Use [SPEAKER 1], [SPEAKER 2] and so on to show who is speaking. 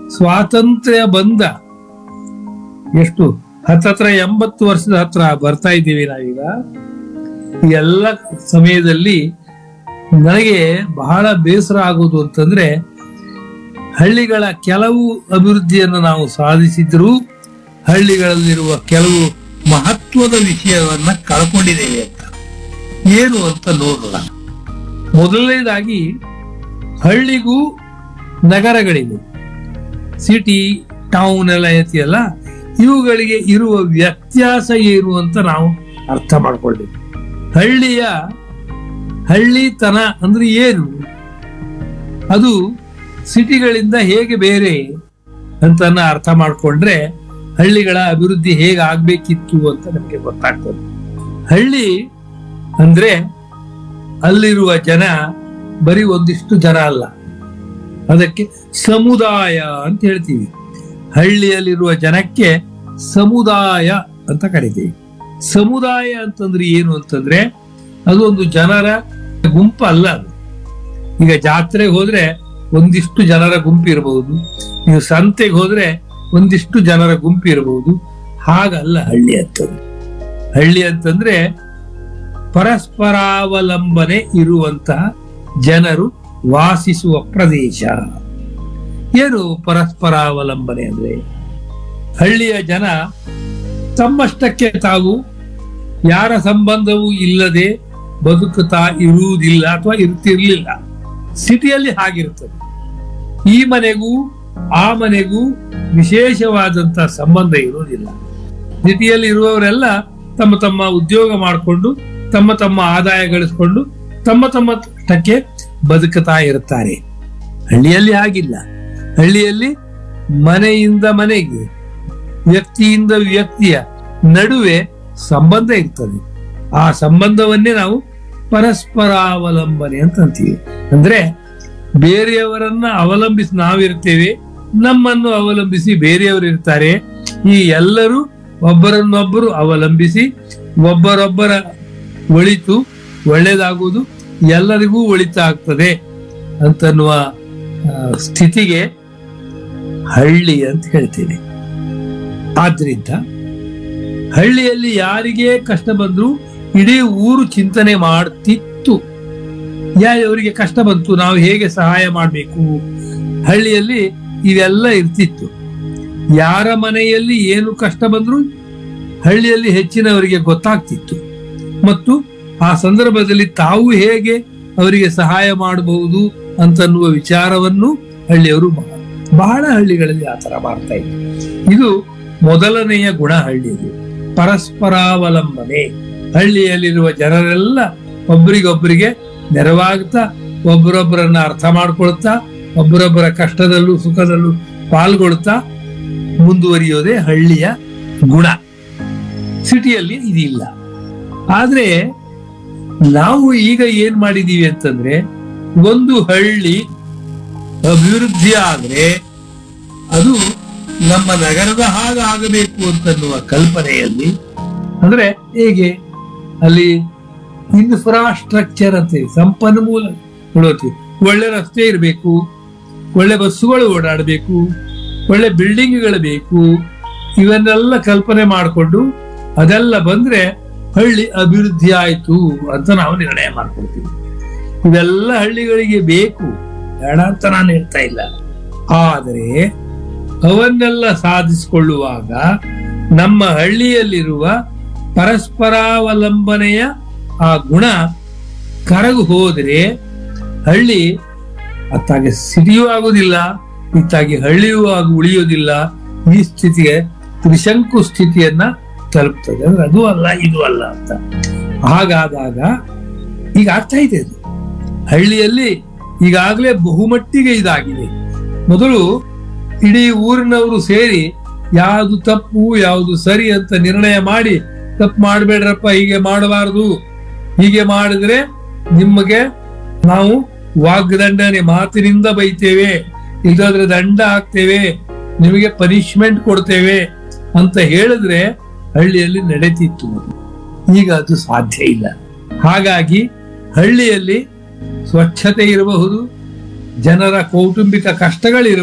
[SPEAKER 1] ಸ್ವಾತಂತ್ರ್ಯ ಬಂದ ಎಷ್ಟು ಹತ್ತತ್ರ ಎಂಬತ್ತು ವರ್ಷದ ಹತ್ರ ಬರ್ತಾ ಇದ್ದೀವಿ ನಾವೀಗ ಈ ಎಲ್ಲ ಸಮಯದಲ್ಲಿ ನನಗೆ ಬಹಳ ಬೇಸರ ಆಗೋದು ಅಂತಂದ್ರೆ ಹಳ್ಳಿಗಳ ಕೆಲವು ಅಭಿವೃದ್ಧಿಯನ್ನು ನಾವು ಸಾಧಿಸಿದ್ರೂ ಹಳ್ಳಿಗಳಲ್ಲಿರುವ ಕೆಲವು ಮಹತ್ವದ ವಿಷಯವನ್ನ ಕಳ್ಕೊಂಡಿದ್ದೇವೆ ಅಂತ ಏನು ಅಂತ ನೋಡೋಣ ಮೊದಲನೇದಾಗಿ ಹಳ್ಳಿಗೂ ನಗರಗಳಿಗೂ ಸಿಟಿ ಟೌನ್ ಎಲ್ಲ ಐತಿಯಲ್ಲ ಇವುಗಳಿಗೆ ಇರುವ ವ್ಯತ್ಯಾಸ ಏನು ಅಂತ ನಾವು ಅರ್ಥ ಮಾಡ್ಕೊಳ್ಬೇಕು ಹಳ್ಳಿಯ ಹಳ್ಳಿತನ ಅಂದ್ರೆ ಏನು ಅದು ಸಿಟಿಗಳಿಂದ ಹೇಗೆ ಬೇರೆ ಅಂತ ಅರ್ಥ ಮಾಡ್ಕೊಂಡ್ರೆ ಹಳ್ಳಿಗಳ ಅಭಿವೃದ್ಧಿ ಹೇಗೆ ಆಗ್ಬೇಕಿತ್ತು ಅಂತ ನಮಗೆ ಗೊತ್ತಾಗ್ತದೆ ಹಳ್ಳಿ ಅಂದ್ರೆ ಅಲ್ಲಿರುವ ಜನ ಬರೀ ಒಂದಿಷ್ಟು ಜನ ಅಲ್ಲ ಅದಕ್ಕೆ ಸಮುದಾಯ ಅಂತ ಹೇಳ್ತೀವಿ ಹಳ್ಳಿಯಲ್ಲಿರುವ ಜನಕ್ಕೆ ಸಮುದಾಯ ಅಂತ ಕರಿತೀವಿ ಸಮುದಾಯ ಅಂತಂದ್ರೆ ಏನು ಅಂತಂದ್ರೆ ಅದು ಒಂದು ಜನರ ಗುಂಪು ಅಲ್ಲ ಅದು ಈಗ ಜಾತ್ರೆಗೆ ಹೋದ್ರೆ ಒಂದಿಷ್ಟು ಜನರ ಗುಂಪು ಇರಬಹುದು ನೀವು ಸಂತೆಗೆ ಹೋದ್ರೆ ಒಂದಿಷ್ಟು ಜನರ ಗುಂಪು ಇರಬಹುದು ಹಾಗಲ್ಲ ಹಳ್ಳಿ ಅಂತಂದ್ರೆ ಹಳ್ಳಿ ಅಂತಂದ್ರೆ ಪರಸ್ಪರಾವಲಂಬನೆ ಇರುವಂತಹ ಜನರು ವಾಸಿಸುವ ಪ್ರದೇಶ ಏನು ಪರಸ್ಪರಾವಲಂಬನೆ ಅಂದ್ರೆ ಹಳ್ಳಿಯ ಜನ ತಮ್ಮಷ್ಟಕ್ಕೆ ತಾವು ಯಾರ ಸಂಬಂಧವೂ ಇಲ್ಲದೆ ಬದುಕುತ್ತಾ ಇರುವುದಿಲ್ಲ ಅಥವಾ ಇರ್ತಿರ್ಲಿಲ್ಲ ಸಿಟಿಯಲ್ಲಿ ಹಾಗಿರ್ತದೆ ಈ ಮನೆಗೂ ಆ ಮನೆಗೂ ವಿಶೇಷವಾದಂತ ಸಂಬಂಧ ಇರುವುದಿಲ್ಲ ಸಿಟಿಯಲ್ಲಿ ಇರುವವರೆಲ್ಲ ತಮ್ಮ ತಮ್ಮ ಉದ್ಯೋಗ ಮಾಡಿಕೊಂಡು ತಮ್ಮ ತಮ್ಮ ಆದಾಯ ಗಳಿಸ್ಕೊಂಡು ತಮ್ಮ ತಮ್ಮ ತಕ್ಕೆ ಬದುಕುತ್ತಾ ಇರುತ್ತಾರೆ ಹಳ್ಳಿಯಲ್ಲಿ ಹಾಗಿಲ್ಲ ಹಳ್ಳಿಯಲ್ಲಿ ಮನೆಯಿಂದ ಮನೆಗೆ ವ್ಯಕ್ತಿಯಿಂದ ವ್ಯಕ್ತಿಯ ನಡುವೆ ಸಂಬಂಧ ಇರ್ತದೆ ಆ ಸಂಬಂಧವನ್ನೇ ನಾವು ಪರಸ್ಪರಾವಲಂಬನೆ ಅಂತ ಅಂತೀವಿ ಅಂದ್ರೆ ಬೇರೆಯವರನ್ನ ಅವಲಂಬಿಸಿ ನಾವಿರ್ತೇವೆ ನಮ್ಮನ್ನು ಅವಲಂಬಿಸಿ ಬೇರೆಯವರು ಇರ್ತಾರೆ ಈ ಎಲ್ಲರೂ ಒಬ್ಬರನ್ನೊಬ್ಬರು ಅವಲಂಬಿಸಿ ಒಬ್ಬರೊಬ್ಬರ ಒಳಿತು ಒಳ್ಳೇದಾಗುವುದು ಎಲ್ಲರಿಗೂ ಒಳಿತಾಗ್ತದೆ ಅಂತನ್ನುವ ಆ, ಸ್ಥಿತಿಗೆ ಹಳ್ಳಿ ಅಂತ ಹೇಳ್ತೇನೆ ಆದ್ರಿಂದ ಹಳ್ಳಿಯಲ್ಲಿ ಯಾರಿಗೇ ಕಷ್ಟ ಬಂದ್ರು ಇಡೀ ಊರು ಚಿಂತನೆ ಮಾಡ್ತಿತ್ತು ಯಾ ಅವರಿಗೆ ಕಷ್ಟ ಬಂತು ನಾವು ಹೇಗೆ ಸಹಾಯ ಮಾಡಬೇಕು ಹಳ್ಳಿಯಲ್ಲಿ ಇವೆಲ್ಲ ಇರ್ತಿತ್ತು ಯಾರ ಮನೆಯಲ್ಲಿ ಏನು ಕಷ್ಟ ಬಂದ್ರು ಹಳ್ಳಿಯಲ್ಲಿ ಹೆಚ್ಚಿನವರಿಗೆ ಗೊತ್ತಾಗ್ತಿತ್ತು ಮತ್ತು ಆ ಸಂದರ್ಭದಲ್ಲಿ ತಾವು ಹೇಗೆ ಅವರಿಗೆ ಸಹಾಯ ಮಾಡಬಹುದು ಅಂತನ್ನುವ ವಿಚಾರವನ್ನು ಹಳ್ಳಿಯವರು ಬಹಳ- ಬಹಳ ಹಳ್ಳಿಗಳಲ್ಲಿ ಆ ತರ ಮಾಡ್ತಾ ಇದ್ರು ಇದು ಮೊದಲನೆಯ ಗುಣ ಹಳ್ಳಿಯಲ್ಲಿ ಪರಸ್ಪರಾವಲಂಬನೆ ಹಳ್ಳಿಯಲ್ಲಿರುವ ಜನರೆಲ್ಲ ಒಬ್ಬರಿಗೊಬ್ಬರಿಗೆ ನೆರವಾಗ್ತಾ ಒಬ್ಬರೊಬ್ಬರನ್ನ ಅರ್ಥ ಮಾಡ್ಕೊಳ್ತಾ ಒಬ್ಬರೊಬ್ಬರ ಕಷ್ಟದಲ್ಲೂ ಸುಖದಲ್ಲೂ ಪಾಲ್ಗೊಳ್ತಾ ಮುಂದುವರಿಯೋದೇ ಹಳ್ಳಿಯ ಗುಣ ಸಿಟಿಯಲ್ಲಿ ಇದಿಲ್ಲ ಆದ್ರೆ ನಾವು ಈಗ ಏನ್ ಮಾಡಿದೀವಿ ಅಂತಂದ್ರೆ ಒಂದು ಹಳ್ಳಿ ಅಭಿವೃದ್ಧಿ ಆದ್ರೆ ಅದು ನಮ್ಮ ನಗರದ ಹಾಗೆ ಆಗಬೇಕು ಅಂತನ್ನುವ ಕಲ್ಪನೆಯಲ್ಲಿ ಅಂದ್ರೆ ಹೇಗೆ ಅಲ್ಲಿ ಇನ್ಫ್ರಾಸ್ಟ್ರಕ್ಚರ್ ಅಂತೀವಿ ಸಂಪನ್ಮೂಲ ಅಂತೀವಿ ಒಳ್ಳೆ ರಸ್ತೆ ಇರಬೇಕು ಒಳ್ಳೆ ಬಸ್ಸುಗಳು ಓಡಾಡಬೇಕು ಒಳ್ಳೆ ಬಿಲ್ಡಿಂಗ್ಗಳು ಬೇಕು ಇವನ್ನೆಲ್ಲ ಕಲ್ಪನೆ ಮಾಡಿಕೊಂಡು ಅದೆಲ್ಲ ಬಂದ್ರೆ ಹಳ್ಳಿ ಅಭಿವೃದ್ಧಿ ಆಯ್ತು ಅಂತ ನಾವು ನಿರ್ಣಯ ಮಾಡ್ಕೊಳ್ತೀವಿ ಇವೆಲ್ಲ ಹಳ್ಳಿಗಳಿಗೆ ಬೇಕು ಬೇಡ ಅಂತ ನಾನು ಹೇಳ್ತಾ ಇಲ್ಲ ಆದರೆ ಅವನ್ನೆಲ್ಲ ಸಾಧಿಸಿಕೊಳ್ಳುವಾಗ ನಮ್ಮ ಹಳ್ಳಿಯಲ್ಲಿರುವ ಪರಸ್ಪರಾವಲಂಬನೆಯ ಆ ಗುಣ ಕರಗು ಹೋದ್ರೆ ಹಳ್ಳಿ ಅತ್ತಾಗೆ ಸಿಟಿಯೂ ಆಗುದಿಲ್ಲ ಇತ್ತಾಗಿ ಹಳ್ಳಿಯೂ ಆಗಿ ಉಳಿಯೋದಿಲ್ಲ ಈ ಸ್ಥಿತಿಗೆ ತ್ರಿಶಂಕು ಸ್ಥಿತಿಯನ್ನ ತಲುಪ್ತದೆ ಅಂದ್ರೆ ಅದು ಅಲ್ಲ ಇದು ಅಲ್ಲ ಅಂತ ಹಾಗಾದಾಗ ಈಗ ಆಗ್ತಾ ಇದೆ ಅದು ಹಳ್ಳಿಯಲ್ಲಿ ಈಗಾಗಲೇ ಬಹುಮಟ್ಟಿಗೆ ಇದಾಗಿದೆ ಮೊದಲು ಇಡೀ ಊರಿನವರು ಸೇರಿ ಯಾವುದು ತಪ್ಪು ಯಾವುದು ಸರಿ ಅಂತ ನಿರ್ಣಯ ಮಾಡಿ ತಪ್ಪು ಮಾಡಬೇಡ್ರಪ್ಪ ಹೀಗೆ ಮಾಡಬಾರದು ಹೀಗೆ ಮಾಡಿದ್ರೆ ನಿಮಗೆ ನಾವು ವಾಗ್ದಂಡನೆ ಮಾತಿನಿಂದ ಬೈತೇವೆ ಇಲ್ಲಾದ್ರೆ ದಂಡ ಹಾಕ್ತೇವೆ ನಿಮಗೆ ಪನಿಷ್ಮೆಂಟ್ ಕೊಡ್ತೇವೆ ಅಂತ ಹೇಳಿದ್ರೆ ಹಳ್ಳಿಯಲ್ಲಿ ನಡೆತಿತ್ತು ಈಗ ಅದು ಸಾಧ್ಯ ಇಲ್ಲ ಹಾಗಾಗಿ ಹಳ್ಳಿಯಲ್ಲಿ ಸ್ವಚ್ಛತೆ ಇರಬಹುದು ಜನರ ಕೌಟುಂಬಿಕ ಕಷ್ಟಗಳಿರಬಹುದು